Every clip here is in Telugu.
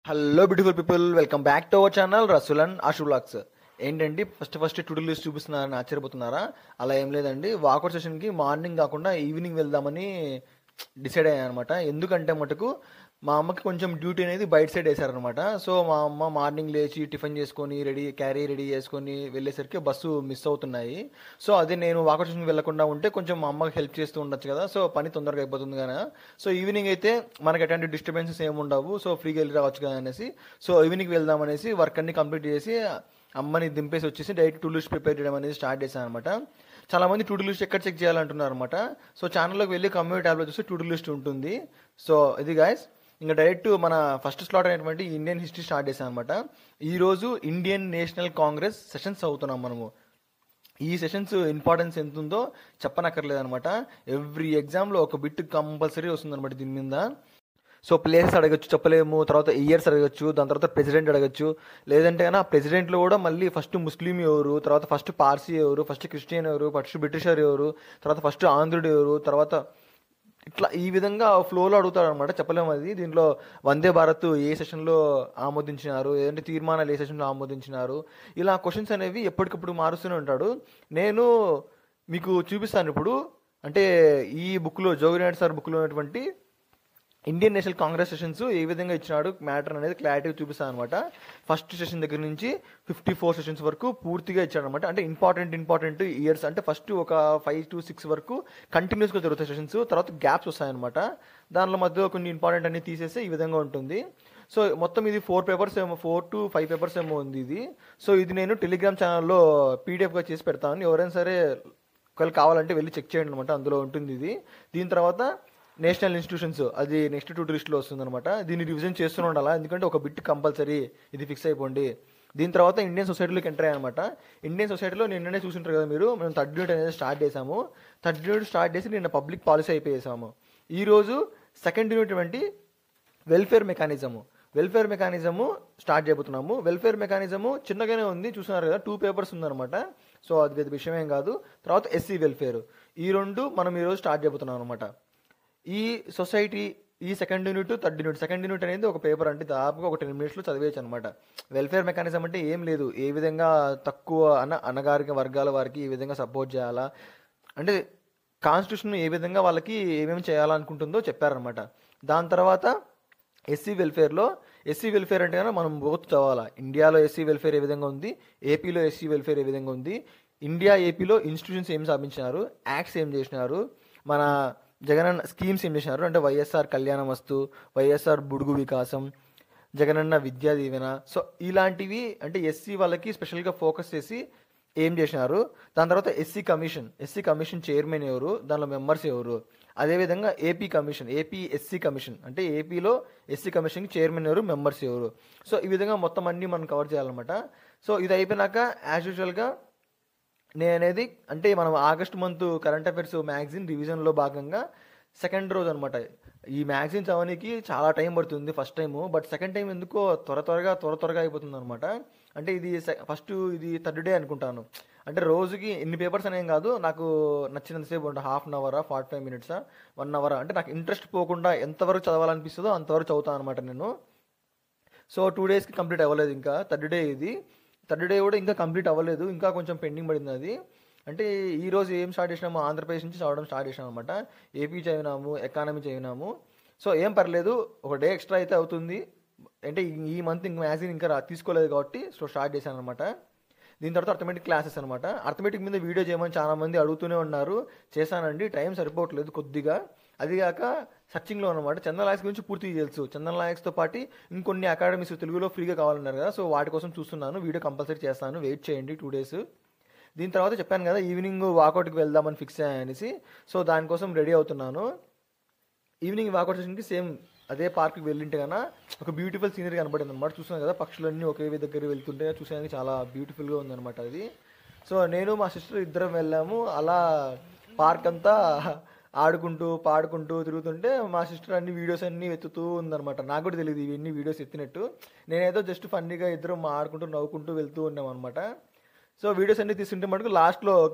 hello beautiful people welcome back to our channel Rasulan Ashu blogs ఏంటండి ఫస్ట్ ఫస్ట్ టుడూ లిస్ట్ చూపిస్తున్నారని ఆశ్చర్యపోతున్నారా అలా ఏం లేదండి వాకౌట్ సెషన్కి మార్నింగ్ కాకుండా ఈవినింగ్ వెళ్దామని డిసైడ్ అయ్యాను అనమాట ఎందుకంటే మటుకు మా అమ్మకి కొంచెం డ్యూటీ అనేది బయట సైడ్ వేశారనమాట సో మా అమ్మ మార్నింగ్ లేచి టిఫిన్ చేసుకొని రెడీ క్యారీ రెడీ చేసుకొని వెళ్ళేసరికి బస్సు మిస్ అవుతున్నాయి సో అదే నేను వాకౌట్ సెషన్కి వెళ్లకుండా ఉంటే కొంచెం మా అమ్మకి హెల్ప్ చేస్తూ ఉండొచ్చు కదా సో పని తొందరగా అయిపోతుంది కదా సో ఈవినింగ్ అయితే మనకి ఎటువంటి డిస్టర్బెన్సెస్ ఏమి ఉండవు సో ఫ్రీగా వెళ్ళి రావచ్చు కదా అనేసి సో ఈవినింగ్ వెళ్దాం అనేసి వర్క్ అన్ని కంప్లీట్ చేసి అమ్మని దింపేసి వచ్చేసి డైరెక్ట్ టూ లిస్ట్ ప్రిపేర్ చేయడం అనేది స్టార్ట్ చేశాను అనమాట చాలా మంది టూ లిస్ట్ ఎక్కడ చెక్ చేయాలంటున్నారు అనమాట సో ఛానల్లోకి వెళ్ళి కమ్యూనిటీ ట్యాబ్లో చూస్తే టూ లిస్ట్ ఉంటుంది సో ఇది గాయస్ ఇంకా డైరెక్ట్ మన ఫస్ట్ స్లాట్ అయినటువంటి ఇండియన్ హిస్టరీ స్టార్ట్ చేశాను అనమాట ఈరోజు ఇండియన్ నేషనల్ కాంగ్రెస్ సెషన్స్ అవుతున్నాం మనము ఈ సెషన్స్ ఇంపార్టెన్స్ ఎంత ఉందో చెప్పనక్కర్లేదు అనమాట ఎవ్రీ ఎగ్జామ్లో ఒక బిట్ కంపల్సరీ వస్తుంది అనమాట దీని మీద సో ప్లేసెస్ అడగచ్చు చెప్పలేము తర్వాత ఇయర్స్ అడగచ్చు దాని తర్వాత ప్రెసిడెంట్ అడగచ్చు లేదంటే కన్నా ప్రెసిడెంట్లో కూడా మళ్ళీ ఫస్ట్ ముస్లిం ఎవరు తర్వాత ఫస్ట్ పార్సీ ఎవరు ఫస్ట్ క్రిస్టియన్ ఎవరు ఫస్ట్ బ్రిటిషర్ ఎవరు తర్వాత ఫస్ట్ ఆంధ్రుడు ఎవరు తర్వాత ఇట్లా ఈ విధంగా ఫ్లోలో అడుగుతారు అనమాట చెప్పలేము అది దీంట్లో వందే భారత్ ఏ సెషన్లో ఆమోదించినారు ఏదంటే తీర్మానాలు ఏ సెషన్లో ఆమోదించినారు ఇలా క్వశ్చన్స్ అనేవి ఎప్పటికప్పుడు మారుస్తూనే ఉంటాడు నేను మీకు చూపిస్తాను ఇప్పుడు అంటే ఈ బుక్లో జోగినాయుడు సార్ బుక్లో ఉన్నటువంటి ఇండియన్ నేషనల్ కాంగ్రెస్ సెషన్స్ ఏ విధంగా ఇచ్చినాడు మ్యాటర్ అనేది క్లారిటీ చూపిస్తాను అనమాట ఫస్ట్ సెషన్ దగ్గర నుంచి ఫిఫ్టీ ఫోర్ సెషన్స్ వరకు పూర్తిగా ఇచ్చాడు అనమాట అంటే ఇంపార్టెంట్ ఇంపార్టెంట్ ఇయర్స్ అంటే ఫస్ట్ ఒక ఫైవ్ టు సిక్స్ వరకు కంటిన్యూస్గా జరుగుతాయి సెషన్స్ తర్వాత గ్యాప్స్ వస్తాయన్నమాట దానిలో మధ్యలో కొన్ని ఇంపార్టెంట్ అన్ని తీసేస్తే ఈ విధంగా ఉంటుంది సో మొత్తం ఇది ఫోర్ పేపర్స్ ఏమో ఫోర్ టు ఫైవ్ పేపర్స్ ఏమో ఉంది ఇది సో ఇది నేను టెలిగ్రామ్ ఛానల్లో పీడిఎఫ్గా చేసి పెడతాను ఎవరైనా సరే ఒకవేళ కావాలంటే వెళ్ళి చెక్ చేయండి అనమాట అందులో ఉంటుంది ఇది దీని తర్వాత నేషనల్ ఇన్స్టిట్యూషన్స్ అది నెక్స్ట్ టూ లిస్ట్లో వస్తుంది అనమాట దీన్ని రివిజన్ చేస్తూనే ఉండాలా ఎందుకంటే ఒక బిట్ కంపల్సరీ ఇది ఫిక్స్ అయిపోండి దీని తర్వాత ఇండియన్ సొసైటీలోకి ఎంటర్ అయ్యానమాట ఇండియన్ సొసైటీలో నిన్ననే చూసింటారు కదా మీరు మేము థర్డ్ యూనిట్ అనేది స్టార్ట్ చేసాము థర్డ్ యూనిట్ స్టార్ట్ చేసి నిన్న పబ్లిక్ పాలసీ అయిపోయేసాము ఈరోజు సెకండ్ యూనిట్ వంటి welfare mechanism welfare mechanism start చేయబోతున్నాము వెల్ఫేర్ మెకానిజము చిన్నగానే ఉంది చూస్తున్నారు కదా టూ పేపర్స్ ఉందన్నమాట సో అది పెద్ద విషయం ఏం కాదు తర్వాత ఎస్సీ వెల్ఫేర్ ఈ రెండు మనం ఈరోజు స్టార్ట్ చేయబోతున్నాం అనమాట ఈ సొసైటీ ఈ second unit third unit second unit అనేది ఒక పేపర్ అంటే దాదాపుగా ఒక టెన్ మినిట్స్లో చదివేయచ్చు అనమాట వెల్ఫేర్ మెకానిజం అంటే ఏం లేదు ఏ విధంగా తక్కువ అన అనగారిక వర్గాల వారికి ఏ విధంగా సపోర్ట్ చేయాలా అంటే కాన్స్టిట్యూషన్ ఏ విధంగా వాళ్ళకి ఏమేమి చేయాలనుకుంటుందో చెప్పారనమాట దాని తర్వాత ఎస్సీ వెల్ఫేర్లో ఎస్సీ వెల్ఫేర్ అంటే కనుక మనం బోత్ చదవాలా ఇండియాలో ఎస్సీ వెల్ఫేర్ ఏ విధంగా ఉంది ఏపీలో ఎస్సీ వెల్ఫేర్ ఏ విధంగా ఉంది ఇండియా ఏపీలో ఇన్స్టిట్యూషన్స్ ఏం స్థాపించినారు యాక్ట్స్ ఏం చేసినారు మన జగనన్న స్కీమ్స్ ఏం చేసినారు అంటే వైఎస్ఆర్ కళ్యాణ వస్తు వైఎస్ఆర్ బుడుగు వికాసం జగనన్న విద్యా దీవెన సో ఇలాంటివి అంటే ఎస్సీ వాళ్ళకి స్పెషల్గా ఫోకస్ చేసి ఏం చేసినారు దాని తర్వాత SC commission SC commission chairman ఎవరు దానిలో మెంబర్స్ ఎవరు అదేవిధంగా AP commission AP SC commission అంటే ఏపీలో ఎస్సీ కమిషన్కి చైర్మన్ ఎవరు మెంబర్స్ ఎవరు సో ఈ విధంగా మొత్తం అన్నీ మనం కవర్ చేయాలన్నమాట సో ఇది అయిపోయినాక యాజ్ యూజువల్గా నేను అనేది అంటే మనం August month current affairs magazine రివిజన్లో భాగంగా సెకండ్ రోజు అనమాట ఈ మ్యాగజైన్ చదవడానికి చాలా టైం పడుతుంది first time but second time ఎందుకో త్వర త్వరగా త్వర త్వరగా అయిపోతుంది అనమాట అంటే ఇది ఫస్ట్ ఇది థర్డ్ డే అనుకుంటాను అంటే రోజుకి ఎన్ని పేపర్స్ అనేం కాదు నాకు నచ్చినంతసేపు ఉంటుంది హాఫ్ అన్ అవరా ఫార్టీ ఫైవ్ మినిట్సా వన్ అవరా అంటే నాకు ఇంట్రెస్ట్ పోకుండా ఎంతవరకు చదవాలనిపిస్తుందో అంతవరకు చదువుతాను అనమాట నేను సో టూ డేస్కి కంప్లీట్ అవ్వలేదు ఇంకా థర్డ్ డే ఇది థర్డ్ డే కూడా ఇంకా కంప్లీట్ అవ్వలేదు ఇంకా కొంచెం పెండింగ్ పడింది అది అంటే ఈ రోజు ఏం స్టార్ట్ చేసినాము ఆంధ్రప్రదేశ్ నుంచి చదవడం స్టార్ట్ చేసినాం అనమాట ఏపీ చదివినాము ఎకానమీ చదివినాము సో ఏం పర్లేదు ఒక డే ఎక్స్ట్రా అయితే అవుతుంది అంటే ఈ మంత్ ఇంక మ్యాగజైన్ ఇంకా రా- తీసుకోలేదు కాబట్టి సో స్టార్ట్ చేశాను అనమాట దీని తర్వాత అర్థమెటిక్ క్లాసెస్ అనమాట అర్థమెటిక్ మీద వీడియో చేయమని చాలా మంది అడుగుతూనే ఉన్నారు చేశానండి టైం సరిపోవట్లేదు కొద్దిగా అదిగాక సర్చింగ్లో అనమాట చందన్ లాయక్స్ గురించి పూర్తిగా తెలుసు చందన్ లాయక్స్తో పాటు ఇంకొన్ని అకాడమీస్ తెలుగులో ఫ్రీగా కావాలన్నారు కదా సో వాటి కోసం చూస్తున్నాను వీడియో కంపల్సరీ చేస్తాను వెయిట్ చేయండి టూ డేస్ దీని తర్వాత చెప్పాను కదా ఈవినింగ్ వాకౌట్కి వెళ్దామని ఫిక్స్ అయ్యానేసి సో దానికోసం రెడీ అవుతున్నాను ఈవినింగ్ వాకౌట్ సెషన్కి సేమ్ అదే పార్క్కి వెళ్ళింటే కన్నా ఒక బ్యూటిఫుల్ సీనరీ కనబడింది అనమాట చూస్తున్నాను కదా పక్షులన్నీ ఒకే దగ్గర వెళ్తుంటే చూసేదానికి చాలా బ్యూటిఫుల్గా ఉందన్నమాట అది సో నేను మా సిస్టర్ ఇద్దరం వెళ్ళాము అలా పార్క్ అంతా ఆడుకుంటూ పాడుకుంటూ తిరుగుతుంటే మా సిస్టర్ అన్ని వీడియోస్ అన్ని ఎత్తుతూ ఉందన్నమాట నాకు కూడా తెలియదు ఇవన్నీ వీడియోస్ ఎత్తినట్టు నేనేదో జస్ట్ ఫన్నీగా ఇద్దరం మా ఆడుకుంటూ నవ్వుకుంటూ వెళ్తూ ఉన్నాం అనమాట సో వీడియోస్ అన్ని తీసుకుంటే మటుకు లాస్ట్లో ఒక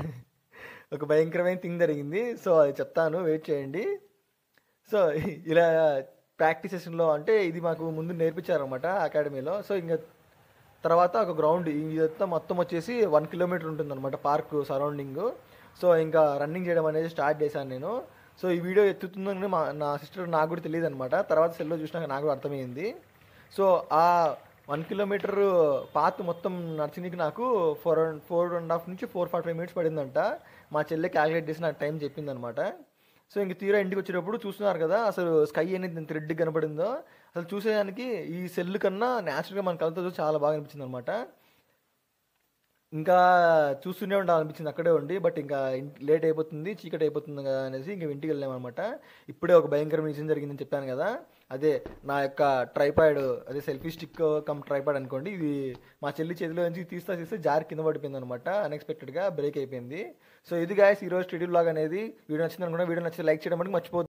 ఒక భయంకరమైన థింగ్ జరిగింది సో అది చెప్తాను వెయిట్ చేయండి సో ఇలా ప్రాక్టీస్ సెషన్లో అంటే ఇది మాకు ముందు నేర్పించారనమాట అకాడమీలో సో ఇంకా తర్వాత ఒక గ్రౌండ్ ఇదంతా మొత్తం వచ్చేసి వన్ కిలోమీటర్ ఉంటుందన్నమాట పార్క్ సరౌండింగ్ సో ఇంకా రన్నింగ్ చేయడం అనేది స్టార్ట్ చేశాను నేను సో ఈ వీడియో ఎత్తుతుందని మా నా సిస్టర్ నాకు కూడా తెలియదు అనమాట తర్వాత సెల్లో చూసినాక నాకు కూడా అర్థమైంది సో ఆ వన్ కిలోమీటర్ పాత్ మొత్తం నడిచినకి నాకు ఫోర్ ఫోర్ అండ్ హాఫ్ నుంచి ఫోర్ ఫార్టీ ఫైవ్ మినిట్స్ పడిందంట మా చెల్లె క్యాలిక్యులేట్ చేసి నాకు టైం చెప్పిందనమాట సో ఇంక తీరా ఇంటికి వచ్చేటప్పుడు చూస్తున్నారు కదా అసలు స్కై అనేది ఎంత రెడ్గా కనపడిందో అసలు చూసేదానికి ఈ సెల్ కన్నా న్యాచురల్గా మన కళ్ళతో చూసి చాలా బాగా అనిపించింది అనమాట ఇంకా చూస్తూనే ఉండాలనిపించింది అక్కడే ఉండి బట్ ఇంకా ఇంటి- లేట్ అయిపోతుంది చీకటి అయిపోతుంది కదా అనేసి ఇంకా ఇంటికి వెళ్ళామన్నమాట ఇప్పుడే ఒక భయంకరమైన విషయం జరిగిందని చెప్పాను కదా అదే నా యొక్క ట్రైపాడ్ అదే సెల్ఫీ స్టిక్ కమ్ ట్రైపాడ్ అనుకోండి ఇది మా చెల్లి చేతిలో నుంచి తీస్తా తీస్తే జారి కింద పడిపోయింది అనమాట అన్ఎక్స్పెక్టెడ్గా బ్రేక్ అయిపోయింది సో ఇది గాయస్ ఈరోజు షెడ్యూల్ లాగా అనేది వీడియో నచ్చింది అనుకుంటే వీడియో నచ్చితే లైక్ చేయడం మటుకు మర్చిపోద్దు